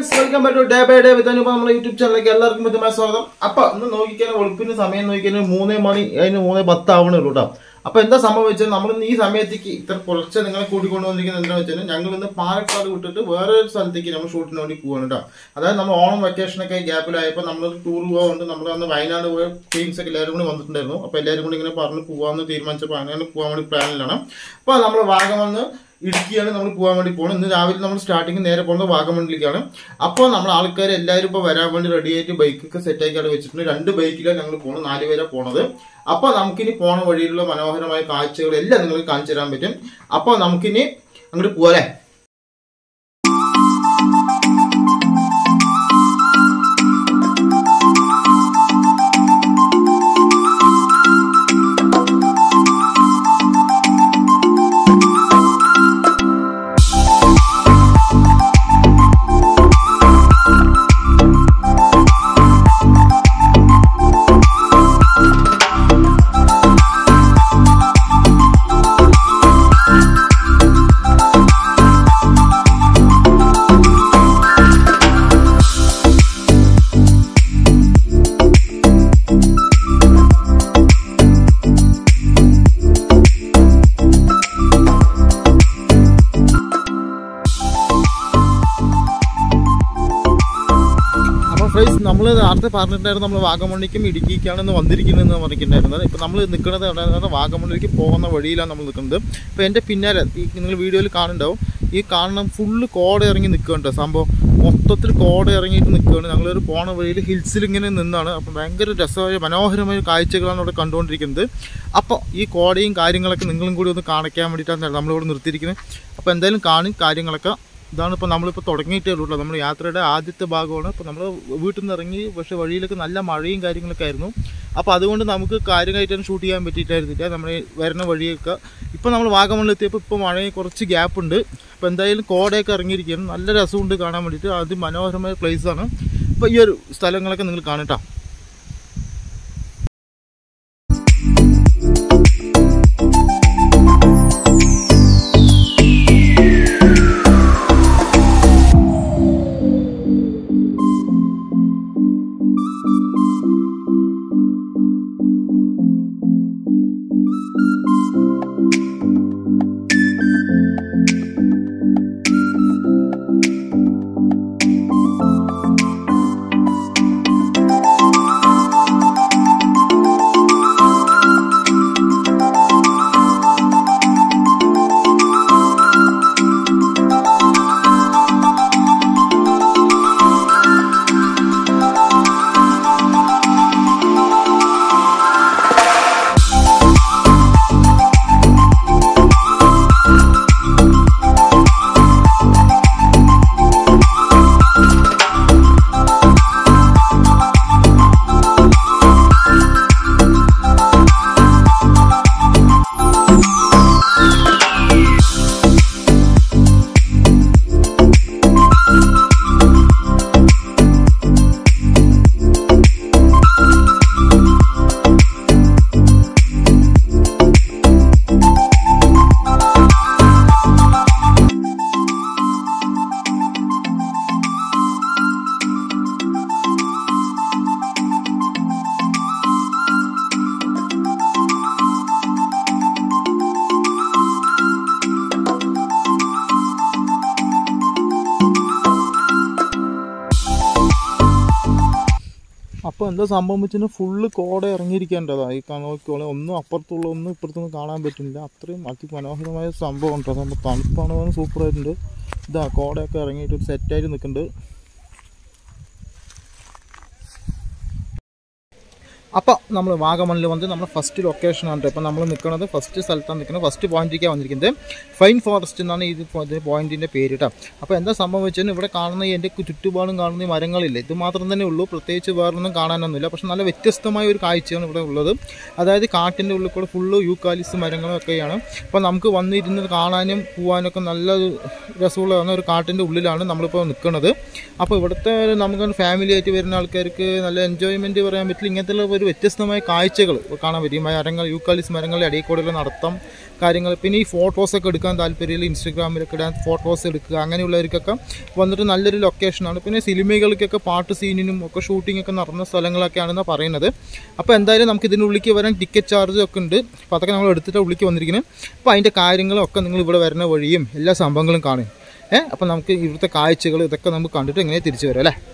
friends welcome back to day by day with അനുഭവം നമ്മുടെ YouTube ചാനലിലേക്ക് എല്ലാവർക്കും വിധമായ സ്വാഗതം അപ്പൊ ഇന്ന് നോക്കിക്കാൻ വെളുപ്പിന് സമയം നോക്കിക്കാൻ മൂന്നേ മണി അതിന് മൂന്നേ പത്ത് ആവണേ ഉള്ളൂ കേട്ടോ അപ്പൊ എന്താ സംഭവിച്ചത് നമ്മൾ ഇന്ന് ഈ സമയത്തേക്ക് ഇത്ര കുറച്ച് നിങ്ങളെ കൂട്ടിക്കൊണ്ടുവന്നിരിക്കുന്നത് എന്താ വെച്ചാൽ ഞങ്ങൾ ഇന്ന് പാലക്കാട് വിട്ടിട്ട് വേറെ ഒരു സ്ഥലത്തേക്ക് നമ്മൾ ഷൂട്ടിന് വേണ്ടി പോവാണ് കേട്ടോ അതായത് നമ്മൾ ഓണം വെക്കേഷനൊക്കെ ഗ്യാപ്പിലായപ്പോൾ നമ്മൾ ടൂർ പോകാറുണ്ട് നമ്മൾ അന്ന് വയനാട് പോയ ടീംസ് ഒക്കെ എല്ലാവരും കൂടി വന്നിട്ടുണ്ടായിരുന്നു അപ്പോൾ എല്ലാവരും കൂടി ഇങ്ങനെ പറഞ്ഞ് പോകാമെന്ന് തീരുമാനിച്ചപ്പോൾ അങ്ങനെ പോകാൻ വേണ്ടി പ്ലാനിലാണ് അപ്പോൾ നമ്മൾ വാഗമണ് ഇടുക്കിയാണ് നമ്മൾ പോകാൻ വേണ്ടി പോകുന്നത് ഇന്ന് രാവിലെ നമ്മൾ സ്റ്റാർട്ടിങ് നേരെ പോകുന്നത് വാഗമണ്ണിലേക്കാണ് അപ്പോൾ നമ്മൾ ആൾക്കാർ എല്ലാവരും ഇപ്പോൾ വരാൻ വേണ്ടി റെഡി ആയിട്ട് ബൈക്കൊക്കെ സെറ്റ് ആക്കി അവിടെ വെച്ചിട്ടുണ്ട് രണ്ട് ബൈക്കിലാണ് ഞങ്ങൾ പോകുന്നത് നാല് പേരെ പോണത് അപ്പോൾ നമുക്കിനി പോണ വഴിയിലുള്ള മനോഹരമായ കാഴ്ചകൾ എല്ലാം നിങ്ങൾക്ക് കാണിച്ചു തരാൻ പറ്റും അപ്പോൾ നമുക്കിനി അങ്ങോട്ട് പോരെ അപ്പോൾ ഫ്രൈസ് നമ്മൾ നേരത്തെ പറഞ്ഞിട്ടുണ്ടായിരുന്നു നമ്മൾ വാഗമണ്ണിക്കും ഇടുക്കിക്കാണ് ഇന്ന് വന്നിരിക്കുന്നതെന്ന് പറഞ്ഞിട്ടുണ്ടായിരുന്നത് ഇപ്പോൾ നമ്മൾ നിൽക്കുന്നത് എവിടെയാണെന്ന് വാഗമണ്ണിലേക്ക് പോകുന്ന വഴിയിലാണ് നമ്മൾ നിൽക്കുന്നത് ഇപ്പോൾ എൻ്റെ പിന്നാലെ ഈ നിങ്ങൾ വീഡിയോയിൽ കാണുന്നുണ്ടാവും ഈ കാണുന്ന ഫുള്ള് കോട ഇറങ്ങി നിൽക്കുന്നുണ്ട് സംഭവം മൊത്തത്തിൽ കോട ഇറങ്ങിയിട്ട് നിൽക്കുകയാണ് ഞങ്ങളൊരു പോണ വഴിയിൽ ഹിൽസിൽ ഇങ്ങനെ നിന്നാണ് അപ്പോൾ ഭയങ്കര രസമായ മനോഹരമായ കാഴ്ചകളാണ് ഇവിടെ കണ്ടുകൊണ്ടിരിക്കുന്നത് അപ്പോൾ ഈ കോടയും കാര്യങ്ങളൊക്കെ നിങ്ങളും കൂടി ഒന്ന് കാണിക്കാൻ വേണ്ടിയിട്ടാണ് നമ്മളിവിടെ നിർത്തിയിരിക്കുന്നത് അപ്പോൾ എന്തായാലും കാണും കാര്യങ്ങളൊക്കെ ഇതാണ് ഇപ്പോൾ നമ്മളിപ്പോൾ തുടങ്ങിയിട്ടേ ഉള്ളൂ നമ്മൾ യാത്രയുടെ ആദ്യത്തെ ഭാഗമാണ് ഇപ്പോൾ നമ്മൾ വീട്ടിൽ നിന്ന് ഇറങ്ങി പക്ഷേ വഴിയിലൊക്കെ നല്ല മഴയും കാര്യങ്ങളൊക്കെ ആയിരുന്നു അപ്പോൾ അതുകൊണ്ട് നമുക്ക് കാര്യമായിട്ടൊന്നും ഷൂട്ട് ചെയ്യാൻ പറ്റിയിട്ടായിരുന്നില്ല നമ്മൾ ഈ വരുന്ന വഴിയൊക്കെ ഇപ്പോൾ നമ്മൾ വാഗമണ്ണിലെത്തിയപ്പോൾ ഇപ്പോൾ മഴയെ കുറച്ച് ഗ്യാപ്പ് ഉണ്ട് അപ്പോൾ എന്തായാലും കോടയൊക്കെ ഇറങ്ങിയിരിക്കുകയാണ് നല്ല രസമുണ്ട് കാണാൻ വേണ്ടിയിട്ട് അതിമനോഹരമായ പ്ലേസാണ് അപ്പോൾ ഈ ഒരു സ്ഥലങ്ങളൊക്കെ നിങ്ങൾ കാണട്ടോ അപ്പോൾ എന്താ സംഭവം വെച്ചാൽ ഫുള്ള് കോട ഇറങ്ങിയിരിക്കേണ്ടതാ ഈ നോക്കിക്കോളെ ഒന്നും അപ്പുറത്തുള്ള ഒന്നും ഇപ്പുറത്തൊന്നും കാണാൻ പറ്റുന്നില്ല അത്രയും അതിമനോഹരമായ സംഭവം ഉണ്ടോ സംഭവം തണുപ്പാണ് സൂപ്പറായിട്ടുണ്ട് ഇതാ കോടയൊക്കെ ഇറങ്ങിയിട്ട് ഒരു സെറ്റായിട്ട് നിൽക്കുന്നുണ്ട് അപ്പോൾ നമ്മൾ വാഗമണ്ണിൽ വന്ന് നമ്മുടെ ഫസ്റ്റ് ലൊക്കേഷൻ ആണ് ഇപ്പോൾ നമ്മൾ നിൽക്കുന്നത് ഫസ്റ്റ് സ്ഥലത്താണ് നിൽക്കുന്നത് ഫസ്റ്റ് പോയിന്റിലേക്കാണ് വന്നിരിക്കുന്നത് ഫൈൻ ഫോറസ്റ്റ് എന്നാണ് ഇത് പോയിന്റിൻ്റെ പേര് കേട്ടോ അപ്പോൾ എന്താ സംഭവം വെച്ചാൽ ഇവിടെ കാണുന്ന ഈ എൻ്റെ ചുറ്റുപാടും കാണുന്ന ഈ മരങ്ങളില്ല ഇത് മാത്രം തന്നെ ഉള്ളൂ പ്രത്യേകിച്ച് വേറൊന്നും കാണാനൊന്നുമില്ല പക്ഷെ നല്ല വ്യത്യസ്തമായ ഒരു കാഴ്ചയാണ് ഇവിടെ ഉള്ളത് അതായത് കാട്ടിൻ്റെ ഉള്ളിൽ കൂടെ ഫുള്ള് യൂക്കാലിസ് മരങ്ങളും ഒക്കെയാണ് അപ്പോൾ നമുക്ക് വന്നിരുന്ന് കാണാനും പോകാനൊക്കെ നല്ല രസമുള്ളതാണ് ഒരു കാട്ടിൻ്റെ ഉള്ളിലാണ് നമ്മളിപ്പോൾ നിൽക്കുന്നത് അപ്പോൾ ഇവിടുത്തെ നമുക്ക് ഫാമിലി ആയിട്ട് വരുന്ന ആൾക്കാർക്ക് നല്ല എൻജോയ്മെൻറ്റ് പറയാൻ പറ്റില്ല ഇങ്ങനത്തെ ഒരു വ്യത്യസ്തമായ കാഴ്ചകൾ കാണാൻ പറ്റും ഈ മരങ്ങൾ യൂക്കാലിസ് മരങ്ങളുടെ ഇടയിൽ കൂടെയുള്ള നടത്തം കാര്യങ്ങൾ പിന്നെ ഈ ഫോട്ടോസൊക്കെ എടുക്കാൻ താല്പര്യമില്ല ഇൻസ്റ്റഗ്രാമിലൊക്കെ ഇടാൻ ഫോട്ടോസ് എടുക്കുക അങ്ങനെയുള്ളവർക്കൊക്കെ വന്നിട്ട് നല്ലൊരു ലൊക്കേഷനാണ് പിന്നെ സിനിമകൾക്കൊക്കെ പാട്ട് സീനിനും ഒക്കെ ഷൂട്ടിംഗ് ഒക്കെ നടന്ന സ്ഥലങ്ങളൊക്കെയാണെന്നാണ് പറയുന്നത് അപ്പോൾ എന്തായാലും നമുക്ക് ഇതിൻ്റെ ഉള്ളിലേക്ക് വരാൻ ടിക്കറ്റ് ചാർജ് ഒക്കെ ഉണ്ട് അപ്പോൾ അതൊക്കെ നമ്മൾ എടുത്തിട്ട് ഉള്ളിലേക്ക് വന്നിരിക്കുന്നത് അപ്പോൾ അതിൻ്റെ കാര്യങ്ങളൊക്കെ നിങ്ങൾ ഇവിടെ വരുന്ന വഴിയും എല്ലാ സംഭവങ്ങളും കാണും ഏഹ് അപ്പോൾ നമുക്ക് ഇവിടുത്തെ കാഴ്ചകൾ ഇതൊക്കെ നമുക്ക് കണ്ടിട്ട് എങ്ങനെ തിരിച്ചു വരാം അല്ലേ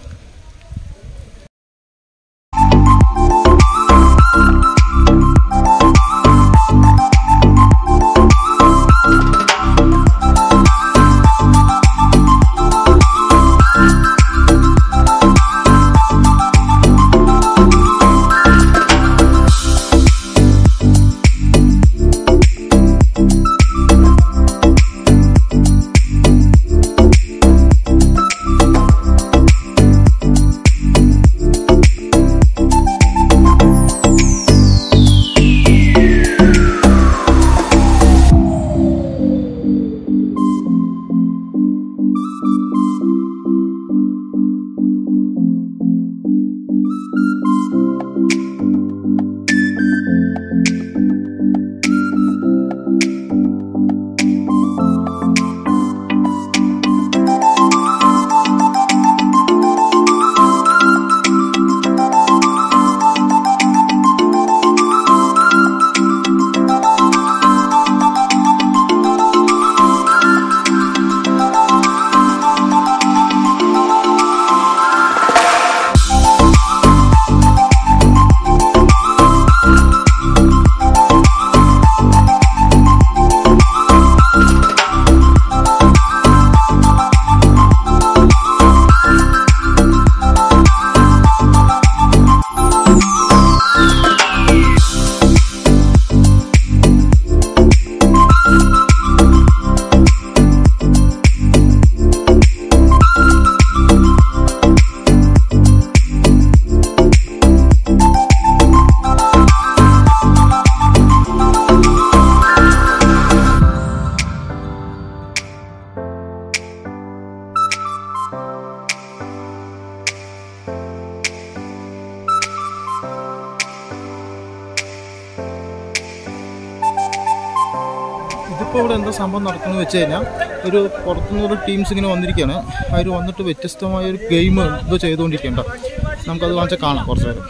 ഇതിപ്പോൾ ഇവിടെ എന്താ സംഭവം നടക്കുന്നത് വെച്ച് കഴിഞ്ഞാൽ ഒരു പുറത്തുനിന്നൊരു ടീംസ് ഇങ്ങനെ വന്നിരിക്കുകയാണ് അവർ വന്നിട്ട് വ്യത്യസ്തമായ ഒരു ഗെയിം ഇത് ചെയ്തുകൊണ്ടിരിക്കേണ്ട നമുക്കത് കാണിച്ചാൽ കാണാം കുറച്ച് നേരം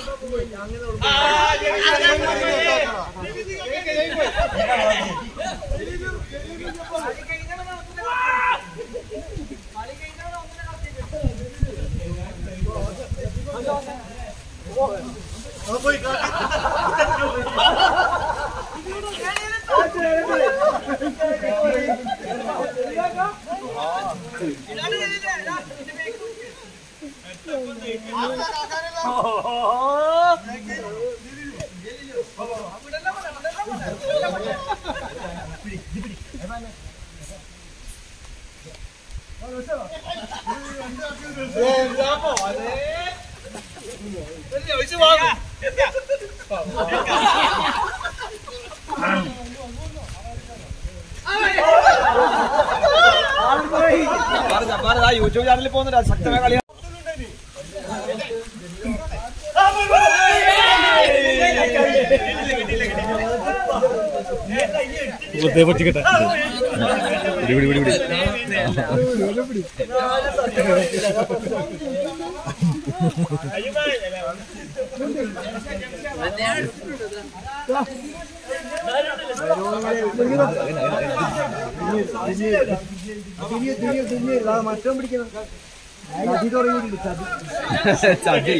യൂട്യൂബ് ചാനലിൽ പോകുന്ന ശക്തമായ കളി മറ്റോ പിടിക്കണം ചതി തുടങ്ങിയിട്ടുണ്ട് ചതി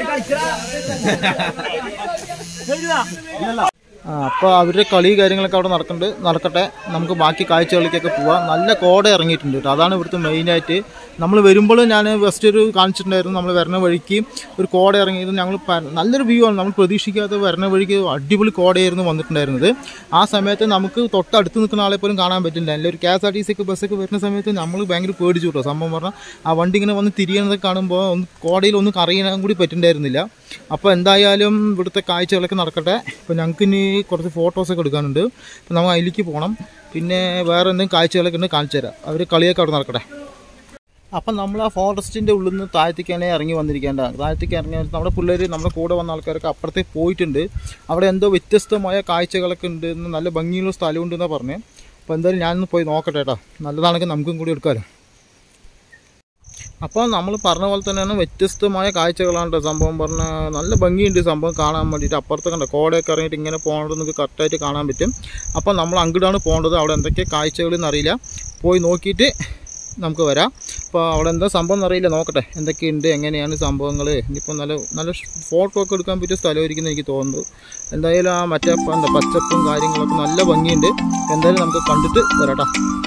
ചതി ആ അപ്പോൾ അവരുടെ കളി കാര്യങ്ങളൊക്കെ അവിടെ നടക്കുന്നുണ്ട് നടക്കട്ടെ നമുക്ക് ബാക്കി കാഴ്ചകളിലേക്കൊക്കെ പോവാം നല്ല കോട ഇറങ്ങിയിട്ടുണ്ട് കേട്ടോ അതാണ് ഇവിടുത്തെ മെയിനായിട്ട് നമ്മൾ വരുമ്പോൾ ഞാൻ ഫസ്റ്റ് ഒരു കാണിച്ചിട്ടുണ്ടായിരുന്നു നമ്മൾ വരുന്ന വഴിക്ക് ഒരു കോട ഇറങ്ങിയത് ഞങ്ങൾ പ- നല്ലൊരു വ്യൂ ആണ് നമ്മൾ പ്രതീക്ഷിക്കാതെ വരുന്ന വഴിക്ക് അടിപൊളി കോടയായിരുന്നു വന്നിട്ടുണ്ടായിരുന്നത് ആ സമയത്ത് നമുക്ക് തൊട്ടടുത്ത് നിൽക്കുന്ന ആളെ പോലും കാണാൻ പറ്റില്ല ഒരു K S R T C ഒക്കെ ബസ്സൊക്കെ വരുന്ന സമയത്ത് നമ്മൾ ഭയങ്കര പേടിച്ചു കേട്ടോ സംഭവം പറഞ്ഞാൽ ആ വണ്ടി ഇങ്ങനെ വന്ന് തിരിയുന്നത് കാണുമ്പോൾ ഒന്ന് കോടയിൽ ഒന്നും അറിയാൻ കൂടി പറ്റുന്നുണ്ടായിരുന്നില്ല അപ്പോൾ എന്തായാലും ഇവിടുത്തെ കാഴ്ചകളൊക്കെ നടക്കട്ടെ ഇപ്പോൾ ഞങ്ങൾക്ക് ഇനി കുറച്ച് ഫോട്ടോസൊക്കെ എടുക്കാനുണ്ട് അപ്പോൾ നമുക്ക് അതിലേക്ക് പോകണം പിന്നെ വേറെ എന്തെങ്കിലും കാഴ്ചകളൊക്കെ ഉണ്ട് കാണിച്ചു തരാം അവർ കളിയൊക്കെ അവിടെ നടക്കട്ടെ അപ്പം നമ്മൾ ആ ഫോറസ്റ്റിൻ്റെ ഉള്ളിൽ നിന്ന് താഴത്തേക്കാണ് ഇറങ്ങി വന്നിരിക്കേണ്ടത് താഴത്തേക്ക് ഇറങ്ങി വന്നിട്ട് നമ്മുടെ പിള്ളേർ നമ്മുടെ കൂടെ വന്ന ആൾക്കാരൊക്കെ അപ്പുറത്തേക്ക് പോയിട്ടുണ്ട് അവിടെ എന്തോ വ്യത്യസ്തമായ കാഴ്ചകളൊക്കെ ഉണ്ട് എന്ന് നല്ല ഭംഗിയുള്ള സ്ഥലമുണ്ട് എന്നാണ് പറഞ്ഞത് അപ്പോൾ എന്തായാലും ഞാനൊന്ന് പോയി നോക്കട്ടെ കേട്ടോ നല്ലതാണെങ്കിൽ നമുക്കും കൂടി എടുക്കാമല്ലോ അപ്പോൾ നമ്മൾ പറഞ്ഞ പോലെ തന്നെയാണ് വ്യത്യസ്തമായ കാഴ്ചകളാണ് കേട്ടോ സംഭവം പറഞ്ഞ നല്ല ഭംഗിയുണ്ട് സംഭവം കാണാൻ വേണ്ടിയിട്ട് അപ്പുറത്ത് കണ്ട കോടയൊക്കെ ഇറങ്ങിയിട്ട് ഇങ്ങനെ പോകേണ്ടത് നമുക്ക് കറക്റ്റായിട്ട് കാണാൻ പറ്റും അപ്പോൾ നമ്മൾ അങ്ങോട്ടാണ് പോകേണ്ടത് അവിടെ എന്തൊക്കെ കാഴ്ചകളെന്ന് അറിയില്ല പോയി നോക്കിയിട്ട് നമുക്ക് വരാം അപ്പോൾ അവിടെ എന്താ സംഭവം എന്നറിയില്ല നോക്കട്ടെ എന്തൊക്കെയുണ്ട് എങ്ങനെയാണ് സംഭവങ്ങൾ ഇനിയിപ്പോൾ നല്ല നല്ല ഫോട്ടോ ഒക്കെ എടുക്കാൻ പറ്റിയ സ്ഥലമായിരിക്കും എന്ന് എനിക്ക് തോന്നുന്നു എന്തായാലും ആ മറ്റേ പ- എന്താ പച്ചപ്പും കാര്യങ്ങളൊക്കെ നല്ല ഭംഗിയുണ്ട് എന്തായാലും നമുക്ക് കണ്ടിട്ട് വരാട്ടോ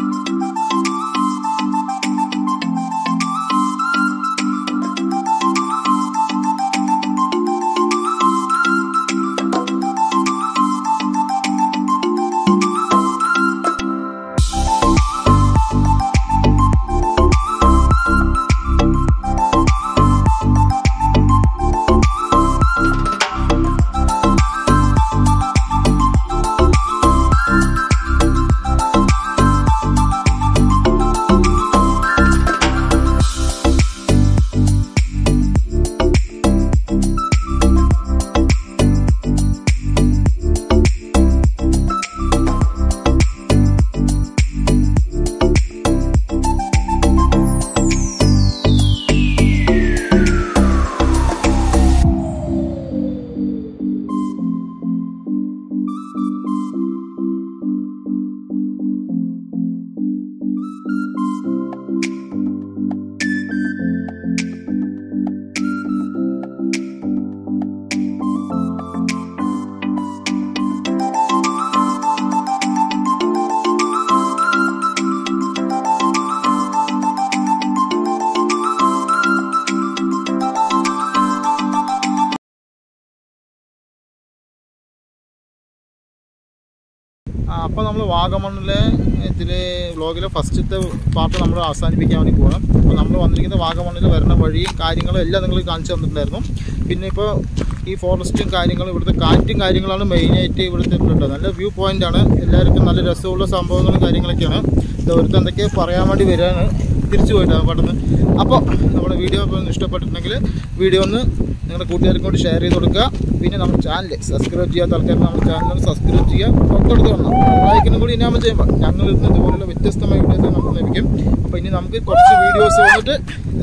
അപ്പോൾ നമ്മൾ വാഗമണ്ണിലെ ഇതിലെ വ്ളോഗിലെ ഫസ്റ്റത്തെ പാർട്ട് നമ്മൾ അവസാനിപ്പിക്കാൻ വേണ്ടി പോകണം അപ്പോൾ നമ്മൾ വന്നിരിക്കുന്ന വാഗമണ്ണിൽ വരുന്ന വഴിയും കാര്യങ്ങളും എല്ലാം നിങ്ങൾ കാണിച്ചു തന്നിട്ടുണ്ടായിരുന്നു പിന്നെ ഇപ്പോൾ ഈ ഫോറസ്റ്റും കാര്യങ്ങളും ഇവിടുത്തെ കാറ്റും കാര്യങ്ങളാണ് മെയിനായിട്ട് ഇവിടുത്തെ ഉള്ളത് നല്ല വ്യൂ പോയിന്റ് ആണ് എല്ലാവർക്കും നല്ല രസമുള്ള സംഭവങ്ങളും കാര്യങ്ങളൊക്കെയാണ് ഇത് ഒരുത്ത് എന്തൊക്കെ പറയാൻ വേണ്ടി വരികയാണ് തിരിച്ചു പോയിട്ടാണ് പെട്ടെന്ന് അപ്പോൾ നമ്മുടെ വീഡിയോ ഇപ്പോൾ ഇഷ്ടപ്പെട്ടിട്ടുണ്ടെങ്കിൽ വീഡിയോ ഒന്ന് നിങ്ങളുടെ കൂട്ടുകാർക്കും കൂടി ഷെയർ ചെയ്ത് കൊടുക്കുക പിന്നെ നമ്മുടെ ചാനൽ സബ്സ്ക്രൈബ് ചെയ്യാത്ത ആൾക്കാർ നമ്മുടെ ചാനൽ സബ്സ്ക്രൈബ് ചെയ്യുക തൊട്ടടുത്ത് വന്നു ലൈക്കിനും കൂടി ഇനാമം ചെയ്യുമ്പോൾ ഞങ്ങൾ ഇന്ന് ഇതുപോലുള്ള വ്യത്യസ്തമായ വീഡിയോസ് നമുക്ക് ലഭിക്കും അപ്പോൾ ഇനി നമുക്ക് കുറച്ച് വീഡിയോസ് വന്നിട്ട്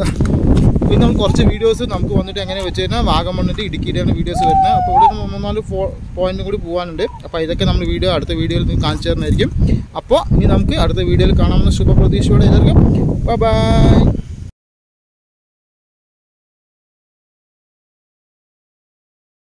പിന്നെ നമുക്ക് കുറച്ച് വീഡിയോസ് നമുക്ക് വന്നിട്ട് എങ്ങനെ വെച്ച് കഴിഞ്ഞാൽ വാഗമണ്ണിൻ്റെ ഇടുക്കിയിലാണ് വീഡിയോസ് വരുന്നത് അപ്പോൾ ഇവിടെ ഒരു മൂന്നാല് ഫോ പോയിന്റും കൂടി പോകാനുണ്ട് അപ്പോൾ ഇതൊക്കെ നമ്മൾ വീഡിയോ അടുത്ത വീഡിയോയിൽ നിങ്ങൾക്ക് കാണിച്ചു തരുന്നതായിരിക്കും അപ്പോൾ ഇനി നമുക്ക് അടുത്ത വീഡിയോയിൽ കാണാമെന്ന ശുഭപ്രതീക്ഷയോടെ എല്ലാവർക്കും ബൈ